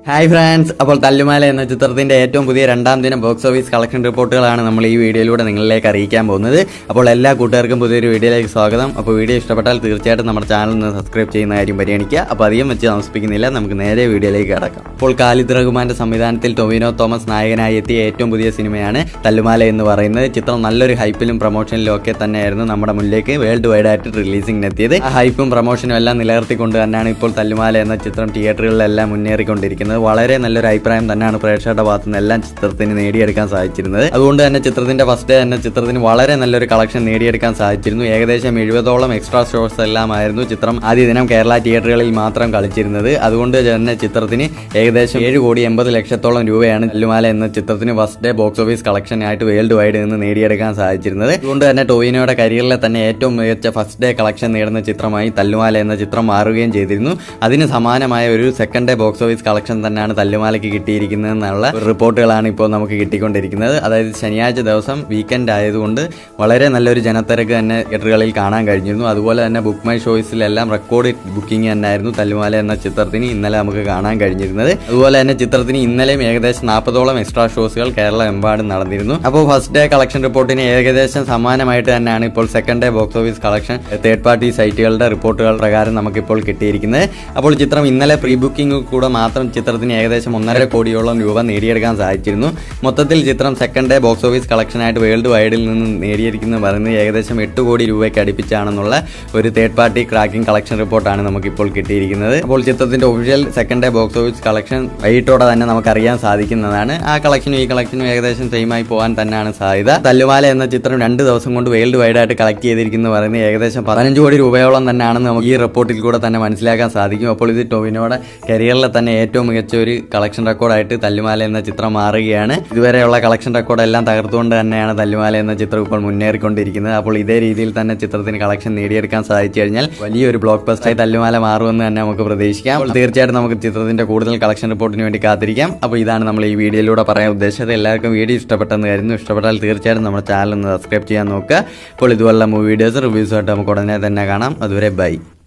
hi France അപ്പോൾ തല്ലുമാല എന്ന ചിത്രത്തിന്റെ ഏറ്റവും പുതിയ രണ്ടാം ദിനം ബോക്സ് ഓഫീസ് കളക്ഷൻ റിപ്പോർട്ടുകളാണ് നമ്മൾ ഈ വീഡിയോയിലൂടെ നിങ്ങളിലേക്ക് അറിയിക്കാൻ പോകുന്നത് അപ്പോൾ എല്ലാ കൂട്ടുകാർക്കും പുതിയൊരു വീഡിയോയിലേക്ക് സ്വാഗതം അപ്പോൾ വീഡിയോ ഇഷ്ടപ്പെട്ടാൽ തീർച്ചയായിട്ടും നമ്മുടെ ചാനൽ ഒന്ന് സബ്സ്ക്രൈബ് ചെയ്യുന്ന കാര്യം പരിഗണിക്കുക അപ്പോൾ അധികം വെച്ച് താമസിപ്പിക്കുന്നില്ല നമുക്ക് നേരെ വീഡിയോയിലേക്ക് കടക്കാം അപ്പോൾ ഖാലിദ് റഹ്മാന്റെ സംവിധാനത്തിൽ ടൊവിനോ തോമസ് നായകനായി എത്തിയ ഏറ്റവും പുതിയ സിനിമയാണ് തല്ലുമാല എന്ന് പറയുന്നത് ചിത്രം നല്ലൊരു ഹൈപ്പിലും പ്രൊമോഷനിലും ഒക്കെ തന്നെയായിരുന്നു നമ്മുടെ മുന്നിലേക്ക് വേൾഡ് വൈഡ് ആയിട്ട് റിലീസിംഗിന് എത്തിയത് ആ ഹൈപ്പും പ്രൊമോഷനും എല്ലാം നിലനിർത്തിക്കൊണ്ട് തന്നെയാണ് ഇപ്പോൾ തല്ലുമാല എന്ന ചിത്രം തിയേറ്ററുകളിലെല്ലാം മുന്നേറിക്കൊണ്ടിരിക്കുന്നത് വളരെ നല്ലൊരു അഭിപ്രായം തന്നെയാണ് പ്രേക്ഷകരുടെ ഭാഗത്തു നിന്ന് എല്ലാം ചിത്രത്തിന് നേടിയെടുക്കാൻ സാധിച്ചിരുന്നത് അതുകൊണ്ട് തന്നെ ചിത്രത്തിന്റെ ഫസ്റ്റ് ഡേ തന്നെ ചിത്രത്തിന് വളരെ നല്ലൊരു കളക്ഷൻ നേടിയെടുക്കാൻ സാധിച്ചിരുന്നു ഏകദേശം എഴുപതോളം എക്സ്ട്രാ ഷോസ് എല്ലാമായിരുന്നു ചിത്രം ആദ്യ ദിനം കേരള തിയേറ്ററുകളിൽ മാത്രം കളിച്ചിരുന്നത് അതുകൊണ്ട് തന്നെ ചിത്രത്തിന് ഏകദേശം ഏഴ് കോടി എൺപത് ലക്ഷത്തോളം രൂപയാണ് നെല്ലുമാല എന്ന ചിത്രത്തിന് first day box office collection ആയിട്ട് വേൾഡ് വൈഡ് നിന്ന് നേടിയെടുക്കാൻ സാധിച്ചിരുന്നത് അതുകൊണ്ട് തന്നെ ടോയിനോയുടെ കരിയറിലെ തന്നെ ഏറ്റവും മികച്ച ഫസ്റ്റ് ഡേ കളക്ഷൻ നേടുന്ന ചിത്രമായി തല്ലുമാല എന്ന ചിത്രം മാറുകയും ചെയ്തിരുന്നു അതിന് സമാനമായ ഒരു second day box office collection തന്നെയാണ് തല്ലുമാലയ്ക്ക് കിട്ടിയിരിക്കുന്നത് എന്നുള്ള റിപ്പോർട്ടുകളാണ് ഇപ്പോൾ നമുക്ക് കിട്ടിക്കൊണ്ടിരിക്കുന്നത് അതായത് ശനിയാഴ്ച ദിവസം വീക്കെൻഡ് ആയതുകൊണ്ട് വളരെ നല്ലൊരു ജനത്തിരക്ക് തന്നെ തിയേറ്ററുകളിൽ കാണാൻ കഴിഞ്ഞിരുന്നു അതുപോലെ തന്നെ ബുക്ക് മൈ ഷോയ്സിലെല്ലാം റെക്കോർഡ് ബുക്കിംഗ് തന്നെയായിരുന്നു തല്ലുമാല എന്ന ചിത്രത്തിന് ഇന്നലെ നമുക്ക് കാണാൻ കഴിഞ്ഞിരുന്നത് അതുപോലെ തന്നെ ചിത്രത്തിന് ഇന്നലെയും ഏകദേശം നാൽപ്പതോളം എക്സ്ട്രാ ഷോസുകൾ കേരളം എമ്പാടും നടന്നിരുന്നു അപ്പോൾ ഫസ്റ്റ് ഡേ കളക്ഷൻ റിപ്പോർട്ടിന് ഏകദേശം സമാനമായിട്ട് തന്നെയാണ് ഇപ്പോൾ second day box office collection third party സൈറ്റുകളുടെ റിപ്പോർട്ടുകൾ പ്രകാരം നമുക്കിപ്പോൾ കിട്ടിയിരിക്കുന്നത് അപ്പോൾ ചിത്രം ഇന്നലെ പ്രീ ബുക്കിംഗ് കൂടെ മാത്രം ചിത്രത്തിന് ഏകദേശം ഒന്നര കോടിയോളം രൂപ നേടിയെടുക്കാൻ സാധിച്ചിരുന്നു മൊത്തത്തിൽ ചിത്രം സെക്കൻഡ് ഡേ ബോക്സ് ഓഫീസ് കളക്ഷനായിട്ട് വേൾഡ് വൈഡിൽ നിന്ന് നേടിയിരിക്കുന്നത് പറയുന്നത് ഏകദേശം എട്ട് കോടി രൂപയ്ക്ക് അടുപ്പിച്ചാണെന്നുള്ള ഒരു തേർഡ് പാർട്ടി ക്രാക്കിംഗ് കളക്ഷൻ റിപ്പോർട്ടാണ് നമുക്കിപ്പോൾ കിട്ടിയിരിക്കുന്നത് അപ്പോൾ ചിത്രത്തിന്റെ official second day box office collection വൈകിട്ടോടെ തന്നെ നമുക്കറിയാൻ സാധിക്കുന്നതാണ് ആ കളക്ഷനും ഈ കളക്ഷനും ഏകദേശം സെയിം ആയി പോകാൻ തന്നെയാണ് സാധ്യത തല്ലുമാല എന്ന ചിത്രം രണ്ട് ദിവസം കൊണ്ട് വേൾഡ് വൈഡ് ആയിട്ട് കളക്ട് ചെയ്തിരിക്കുന്നത് പറയുന്നത് ഏകദേശം പതിനഞ്ച് കോടി രൂപയോളം തന്നെയാണെന്ന് നമുക്ക് ഈ റിപ്പോർട്ടിൽ കൂടെ തന്നെ മനസ്സിലാക്കാൻ സാധിക്കും അപ്പോൾ ഇത് ടൊവിനോയുടെ കരിയറിലെ തന്നെ ഏറ്റവും മികച്ച ഒരു കളക്ഷൻ റെക്കോർഡായിട്ട് തല്ലുമാല എന്ന ചിത്രം മാറുകയാണ് ഇതുവരെയുള്ള കളക്ഷൻ റെക്കോർഡ് എല്ലാം തകർത്തുകൊണ്ട് തന്നെയാണ് തല്ലുമാല എന്ന ചിത്രം ഇപ്പോൾ മുന്നേറിക്കൊണ്ടിരിക്കുന്നത് അപ്പോൾ ഇതേ രീതിയിൽ തന്നെ ചിത്രത്തിന് കളക്ഷൻ നേടിയെടുക്കാൻ സാധിച്ചു കഴിഞ്ഞാൽ വലിയൊരു ബ്ലോക്ക് ബസ്റ്റായി തല്ലുമാല മാറുമെന്ന് തന്നെ നമുക്ക് പ്രതീക്ഷിക്കാം അപ്പോൾ തീർച്ചയായിട്ടും നമുക്ക് ചിത്രത്തിന്റെ കൂടുതൽ കളക്ഷൻ റിപ്പോർട്ടിന് വേണ്ടി കാത്തിരിക്കാം അപ്പോൾ ഇതാണ് നമ്മൾ ഈ വീഡിയോയിലൂടെ പറയാൻ ഉദ്ദേശിച്ചത് എല്ലാവർക്കും വീഡിയോ ഇഷ്ടപ്പെട്ടെന്ന് കരുതുന്നു ഇഷ്ടപ്പെട്ടാൽ തീർച്ചയായിട്ടും നമ്മുടെ ചാനൽ ഒന്ന് സബ്സ്ക്രൈബ് ചെയ്യാൻ നോക്കുക അപ്പോൾ ഇതുപോലുള്ള മൂവി വീഡിയോസ് റിവ്യൂസുമായിട്ട് നമുക്ക് ഉടനെ തന്നെ കാണാം അതുവരെ ബൈ